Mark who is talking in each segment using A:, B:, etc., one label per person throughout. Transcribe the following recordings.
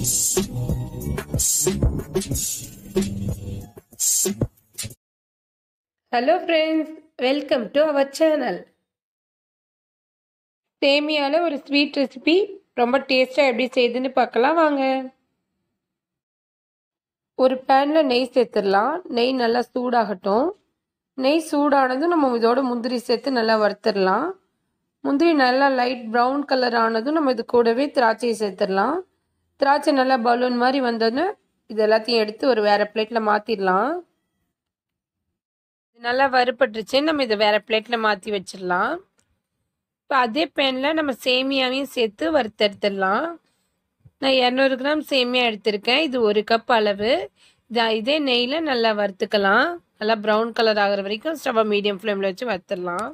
A: hello friends welcome to our channel சேமியாவில் ஒரு sweet recipe ரொம்ப டேஸ்ட்டாக எப்படி செய்யுதுன்னு பார்க்கலாம் வாங்க ஒரு பேனில் நெய் சேர்த்துடலாம் நெய் நல்லா சூடாகட்டும் நெய் சூடானதும் நம்ம இதோட முந்திரி சேர்த்து நல்லா வறுத்துடலாம் முந்திரி நல்லா லைட் ப்ரௌன் கலர் ஆனதும் நம்ம இது கூடவே திராட்சையை சேர்த்துடலாம் திராட்சை நல்லா பலூன் மாதிரி வந்தோன்னு இது எல்லாத்தையும் எடுத்து ஒரு வேறு பிளேட்டில் மாற்றிடலாம் நல்லா வறுபட்டுருச்சு நம்ம இதை வேறு பிளேட்டில் மாற்றி வச்சிடலாம் இப்போ அதே பேனில் நம்ம சேமியாவையும் சேர்த்து வறுத்தெடுத்துடலாம் நான் இரநூறு கிராம் சேமியா எடுத்திருக்கேன் இது ஒரு கப் அளவு இது இதே நெய்யில் நல்லா வறுத்துக்கலாம் நல்லா ப்ரௌன் கலர் ஆகிற வரைக்கும் ஸ்டவ்வை மீடியம் ஃப்ளேமில் வச்சு வறுத்துடலாம்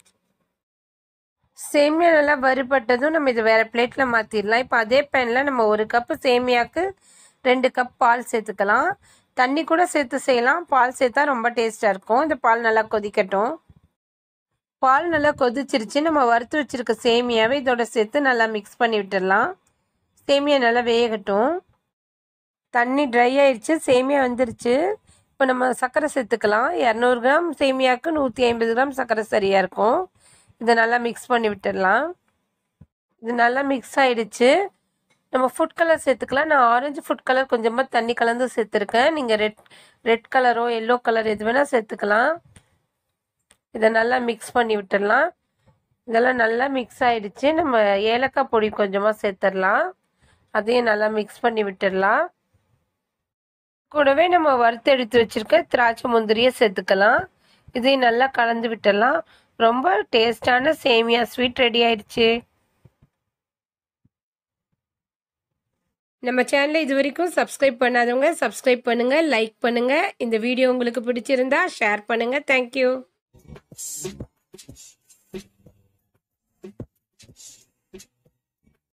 A: சேமியா நல்லா வறுபட்டதும் நம்ம இதை வேறு பிளேட்டில் மாற்றிடலாம் இப்போ அதே பேனில் நம்ம ஒரு கப்பு சேமியாவுக்கு ரெண்டு கப் பால் சேர்த்துக்கலாம் தண்ணி கூட சேர்த்து செய்யலாம் பால் சேர்த்தா ரொம்ப டேஸ்ட்டாக இருக்கும் இந்த பால் நல்லா கொதிக்கட்டும் பால் நல்லா கொதிச்சிருச்சு நம்ம வறுத்து வச்சுருக்க சேமியாவை இதோட சேர்த்து நல்லா மிக்ஸ் பண்ணி விட்டுடலாம் சேமியா நல்லா வேகட்டும் தண்ணி ட்ரை ஆயிடுச்சு சேமியா வந்துருச்சு இப்போ நம்ம சர்க்கரை சேர்த்துக்கலாம் இரநூறு கிராம் சேமியாவுக்கு நூற்றி ஐம்பது கிராம் சர்க்கரை சரியாக இருக்கும் இதை நல்லா மிக்ஸ் பண்ணி விட்டுடலாம் இது நல்லா மிக்ஸ் ஆயிடுச்சு நம்ம ஃபுட் கலர் சேர்த்துக்கலாம் நான் ஆரஞ்சு ஃபுட் கலர் கொஞ்சமாக தண்ணி கலந்து சேர்த்துருக்கேன் நீங்கள் ரெட் ரெட் கலரோ எல்லோ கலர் எது வேணால் சேர்த்துக்கலாம் இதை நல்லா மிக்ஸ் பண்ணி விட்டுடலாம் இதெல்லாம் நல்லா மிக்ஸ் ஆயிடுச்சு நம்ம ஏலக்காய் பொடி கொஞ்சமாக சேர்த்துடலாம் அதையும் நல்லா மிக்ஸ் பண்ணி விட்டுடலாம் கூடவே நம்ம வறுத்து எடுத்து வச்சுருக்க திராட்சை முந்திரியை சேர்த்துக்கலாம் இதையும் நல்லா கலந்து விட்டுடலாம் ரொம்ப டேஸ்டான சேமியா ஸ்வீட் ரெடி ஆயிடுச்சு நம்ம சேனலை இது வரைக்கும் சப்ஸ்கிரைப் பண்ணாதவங்க சப்ஸ்கிரைப் பண்ணுங்கள் லைக் பண்ணுங்கள் இந்த வீடியோ உங்களுக்கு பிடிச்சிருந்தா ஷேர் பண்ணுங்கள் தேங்க்யூ